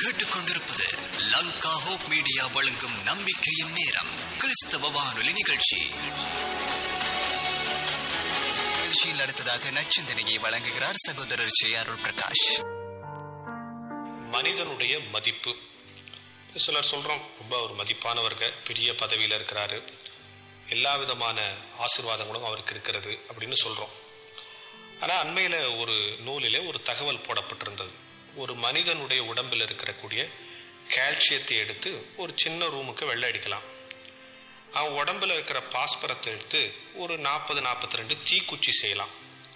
கேட்டுக்கொண்டிருப்பது Lanka hope media வழங்கும் நம்பிக்கையின் நேரம் கிறிஸ்தவ வானொலி நிகழ்ச்சி நிகழ்ச்சியில் அடுத்ததாக நச்சிந்தனையை வழங்குகிறார் சகோதரர் ஜே அருள் பிரகாஷ் மனிதனுடைய மதிப்பு சிலர் சொல்கிறோம் ரொம்ப ஒரு மதிப்பானவர்க பெரிய பதவியில் இருக்கிறாரு எல்லா விதமான ஆசீர்வாதங்களும் அவருக்கு இருக்கிறது அப்படின்னு சொல்கிறோம் ஆனால் அண்மையில் ஒரு நூலிலே ஒரு தகவல் போடப்பட்டிருந்தது ஒரு மனிதனுடைய உடம்பில் இருக்கக்கூடிய கால்சியத்தை எடுத்து ஒரு சின்ன ரூமுக்கு வெள்ளை அடிக்கலாம் அவன் உடம்புல இருக்கிற பாஸ்பரத்தை எடுத்து ஒரு நாற்பது நாற்பத்தி ரெண்டு தீக்குச்சி செய்யலாம்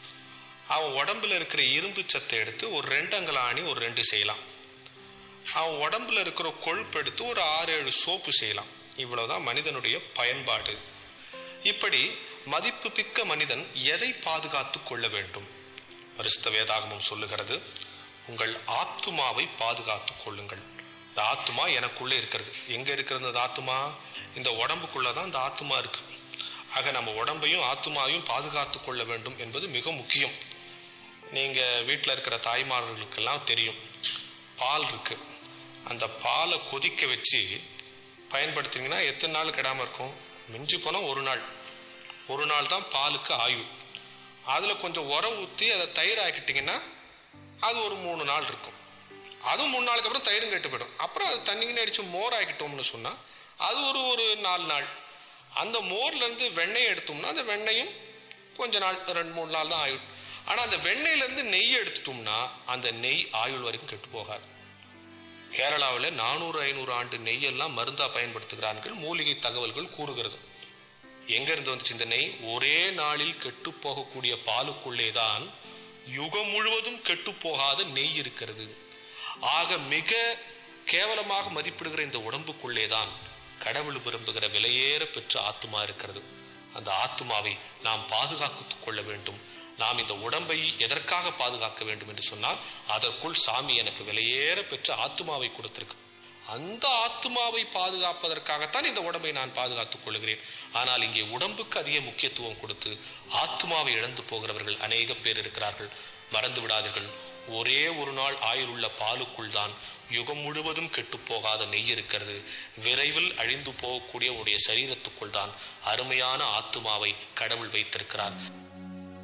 அவன் உடம்புல இருக்கிற இரும்பு சத்தை எடுத்து ஒரு ரெண்டு அங்கல ஆணி ஒரு ரெண்டு செய்யலாம் அவன் உடம்புல இருக்கிற கொழுப்பு எடுத்து ஒரு ஆறு ஏழு சோப்பு செய்யலாம் இவ்வளவுதான் மனிதனுடைய பயன்பாடு இப்படி மதிப்பு பிக்க மனிதன் எதை பாதுகாத்து கொள்ள வேண்டும் அரிஸ்த வேதாகமம் சொல்லுகிறது உங்கள் ஆத்துமாவை பாதுகாத்து கொள்ளுங்கள் இந்த ஆத்துமா எனக்குள்ளே இருக்கிறது எங்க இருக்கிறது இந்த ஆத்துமா இந்த உடம்புக்குள்ளதான் இந்த ஆத்துமா இருக்கு ஆக நம்ம உடம்பையும் ஆத்துமாவையும் பாதுகாத்து கொள்ள வேண்டும் என்பது மிக முக்கியம் நீங்க வீட்டில் இருக்கிற தாய்மார்களுக்கெல்லாம் தெரியும் பால் இருக்கு அந்த பாலை கொதிக்க வச்சு பயன்படுத்திங்கன்னா எத்தனை நாள் கெடாம இருக்கும் மிஞ்சி போனால் ஒரு நாள் ஒரு நாள் தான் பாலுக்கு ஆயுள் அதில் கொஞ்சம் உரம் ஊற்றி அதை தயிர் ஆக்கிட்டிங்கன்னா அது ஒரு மூணு நாள் இருக்கும் அதுவும் மூணு நாளுக்கு அப்புறம் தயிரும் கெட்டு போயிடும் அப்புறம் அது தண்ணிக்குன்னு அடித்து மோர் ஆக்கிட்டோம்னு சொன்னால் அது ஒரு ஒரு நாலு நாள் அந்த மோர்லேருந்து வெண்ணெய் எடுத்தோம்னா அந்த வெண்ணெயும் கொஞ்ச நாள் ரெண்டு மூணு நாள் தான் ஆயுள் ஆனால் அந்த வெண்ணெயிலேருந்து நெய் எடுத்துட்டோம்னா அந்த நெய் ஆயுள் வரைக்கும் கெட்டு போகாது கேரளாவில் நானூறு ஐநூறு ஆண்டு நெய்யெல்லாம் மருந்தா பயன்படுத்துகிறார்கள் மூலிகை தகவல்கள் கூறுகிறது எங்க இருந்து வந்துச்சு இந்த நெய் ஒரே நாளில் கெட்டு போகக்கூடிய பாலுக்குள்ளே தான் யுகம் முழுவதும் கெட்டு போகாத நெய் இருக்கிறது ஆக மிக கேவலமாக மதிப்பிடுகிற இந்த உடம்புக்குள்ளே தான் கடவுள் விரும்புகிற விலையேற பெற்ற ஆத்மா இருக்கிறது அந்த ஆத்மாவை நாம் பாதுகாத்துக் கொள்ள வேண்டும் நாம் இந்த உடம்பை எதற்காக பாதுகாக்க வேண்டும் என்று சொன்னால் அதற்குள் சாமி எனக்கு விலையேற பெற்ற ஆத்மாவை கொடுத்திருக்கு அந்த ஆத்மாவை பாதுகாப்பதற்காகத்தான் இந்த உடம்பை நான் பாதுகாத்துக் கொள்கிறேன் ஆனால் இங்கே உடம்புக்கு அதிக முக்கியத்துவம் கொடுத்து ஆத்மாவை இழந்து போகிறவர்கள் அநேகம் பேர் இருக்கிறார்கள் மறந்து விடாதீர்கள் ஒரே ஒரு நாள் ஆயுள் உள்ள பாலுக்குள் தான் யுகம் முழுவதும் கெட்டு போகாத நெய் இருக்கிறது விரைவில் அழிந்து போகக்கூடிய உடைய சரீரத்துக்குள் தான் அருமையான ஆத்மாவை கடவுள் வைத்திருக்கிறார்